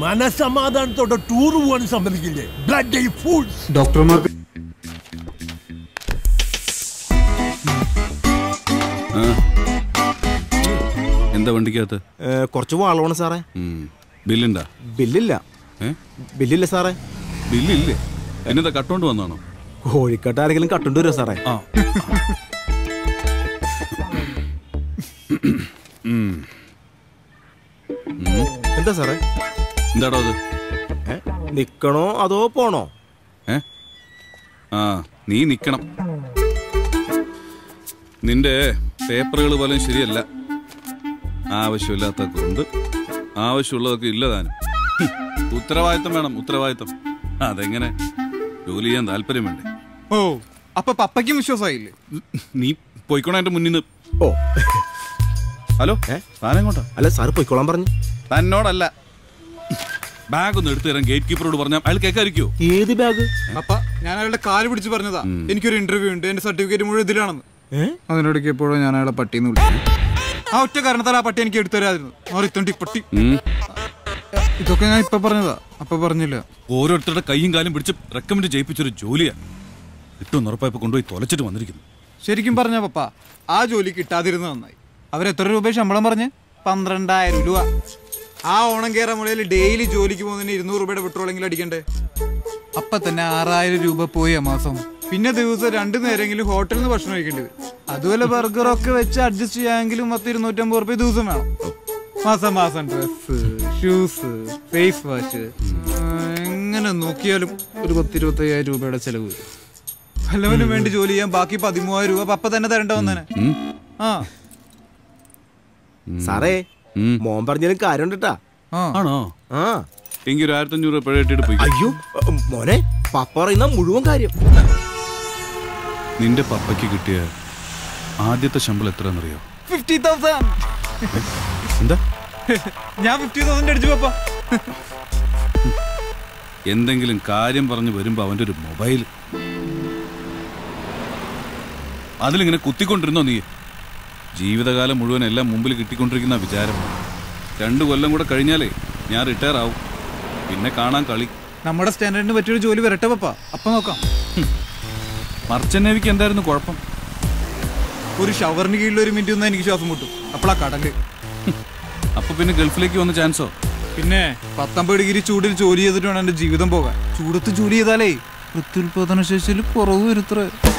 മനസമാധാനത്തോടെ tour പോകാൻ സമ്മതിക്കില്ലേ blood fools ഡോക്ടർമാർക്ക് എന്താ വണ്ടിക്കകത്ത് കുറച്ച് വളമാണ് സാറേ ബില്ലുണ്ടാ ബില്ലില്ല ഏ ബില്ലില്ല സാറേ ബില്ലില്ലേ എന്നെന്താ കട്ടോണ്ട് വന്നാണോ കോഴിക്കട്ട് ആരെങ്കിലും കട്ടുണ്ടു വരുമോ സാറേ ആ ഉം. ഉം. എന്താ സാറേ എന്താടോ അത് ഏ? നിക്കണോ അതോ പോണോ ഏ ആ നീ നിക്കണം നിന്റെ പേപ്പറുകൾ പോലും ശരിയല്ല ആവശ്യമില്ലാത്ത കൊണ്ട് ആവശ്യമുള്ളതൊക്കെ ഇല്ലതാനും ഹും. ഉത്തരവാദിത്തം വേണം ഉത്തരവാദിത്തം അതെങ്ങനെ ജോലി ചെയ്യാൻ താല്പര്യം വേണ്ടേ ഓ അപ്പൊ പപ്പയ്ക്കും വിശ്വാസമായില്ലേ നീ പോയിക്കോണ എന്റെ മുന്നിൽ നിന്ന് ഓ ഹലോ ഏ? താനെങ്ങോട്ടാ അല്ല സാറ് പൊയ്ക്കോളാൻ പറഞ്ഞു തന്നോടല്ല ബാഗ് ഒന്ന് എടുത്തു തരാൻ ഗേറ്റ് കീപ്പറോട് പറഞ്ഞാൽ അയാൾ കേൾക്കാതിരിക്കോ ഏത് ബാഗ് പപ്പ ഞാൻ അയാളുടെ കാല് പിടിച്ച് പറഞ്ഞതാ എനിക്കൊരു ഇന്റർവ്യൂ ഉണ്ട് എന്റെ സർട്ടിഫിക്കറ്റ് മുഴുവൻ ഇതിലാണെന്ന് അതിനിടയ്ക്ക് എപ്പോഴും ഞാൻ അയാളെ പട്ടിന്ന് വിളിച്ചു ആ ഒറ്റ കാരണത്താൽ ആ പട്ടി എനിക്ക് എടുത്തു തരാതിരുന്നു മറിത്തണ്ടി പട്ടി ഇതൊക്കെ ഞാൻ ഇപ്പൊ പറഞ്ഞതാ അപ്പൊ പറഞ്ഞില്ല ഓരോരുത്തരുടെ കൈയും കാലും പിടിച്ച് റെക്കമെൻഡ് ചെയ്യിപ്പിച്ചൊരു ജോലിയാ കിട്ടുമെന്ന് ഉറപ്പായപ്പോ കൊണ്ടുപോയി തൊലച്ചിട്ട് വന്നിരിക്കുന്നു ശരിക്കും പറഞ്ഞ പപ്പ ആ ജോലി കിട്ടാതിരുന്ന നന്നായി അവരെത്ര രൂപ ശമ്പളം പറഞ്ഞ് പന്ത്രണ്ടായിരം രൂപ ആ ഓണം കയറാൻ മുളയിൽ ഡെയിലി ജോലിക്ക് പോകുന്നതിന് ഇരുന്നൂറ് രൂപയുടെ പെട്രോളെങ്കിലും അടിക്കണ്ടേ അപ്പൊ തന്നെ ആറായിരം രൂപ പോയി ആ മാസം പിന്നെ ദിവസം രണ്ടു നേരമെങ്കിലും ഹോട്ടലിൽ നിന്ന് ഭക്ഷണം കഴിക്കേണ്ടി വരും അതുപോലെ ബർഗറൊക്കെ വെച്ച് അഡ്ജസ്റ്റ് ചെയ്യാമെങ്കിലും പത്ത് ഇരുന്നൂറ്റമ്പത് റുപ്യ ദിവസം വേണം മാസം മാസം ഡ്രസ് ഷൂസ് ഫേസ് വാഷ് എങ്ങനെ നോക്കിയാലും ഒരു പത്ത് ഇരുപത്തയ്യായിരം രൂപയുടെ ചെലവ് വരും വല്ലവനും വേണ്ടി ജോലി ചെയ്യാൻ ബാക്കി പതിമൂവായിരം രൂപ പപ്പ തന്നെ തരേണ്ട വന്നേനെ ആ സാറേ ഉം. മോൻ പറഞ്ഞാലും കാര്യമുണ്ട് കേട്ടാ ആ ആണോ ആ എങ്കിൽ ഒരു ആയിരത്തി അഞ്ഞൂറ് രൂപ ഇട്ടിട്ട് പോയി അയ്യോ ഉം, മോനെ പപ്പ പറയുന്ന മുഴുവൻ കാര്യം നിന്റെ പപ്പയ്ക്ക് കിട്ടിയ ആദ്യത്തെ ശമ്പളം എത്രയാണെന്നറിയോ ഫിഫ്റ്റി തൗസൻഡ് എന്താ ഞാൻ ഫിഫ്റ്റി തൗസൻഡ് അടിച്ചു പപ്പ എന്തെങ്കിലും കാര്യം പറഞ്ഞു വരുമ്പോ അവന്റെ ഒരു മൊബൈൽ അതിലിങ്ങനെ കുത്തിക്കൊണ്ടിരുന്നോ നീ ജീവിതകാലം മുഴുവൻ എല്ലാം മുമ്പിൽ കിട്ടിക്കൊണ്ടിരിക്കുന്ന വിചാരം രണ്ടു കൊല്ലം കൂടെ കഴിഞ്ഞാലേ ഞാൻ റിട്ടയർ ആവും പിന്നെ കാണാൻ കളി നമ്മുടെ സ്റ്റാൻഡേർഡിന് പറ്റിയൊരു ജോലി വരട്ടെ പപ്പ അപ്പൊ നോക്കാം മർച്ചന്റ് നേവിക്ക് എന്തായിരുന്നു കുഴപ്പം ഒരു ഷവറിന് കീഴിൽ ഒരു മിനിറ്റ് ഒന്നും എനിക്ക് ശ്വാസം മുട്ടും അപ്പളാ കടല് അപ്പൊ പിന്നെ ഗൾഫിലേക്ക് വന്ന ചാൻസോ പിന്നെ പത്തൊമ്പത് ഡിഗ്രി ചൂടിൽ ജോലി ചെയ്തിട്ട് വേണം എന്റെ ജീവിതം പോകാൻ ചൂടത്ത് ജോലി ചെയ്താലേ പ്രത്യുൽപാദന ശേഷിയിൽ കുറവ് വരുത്ര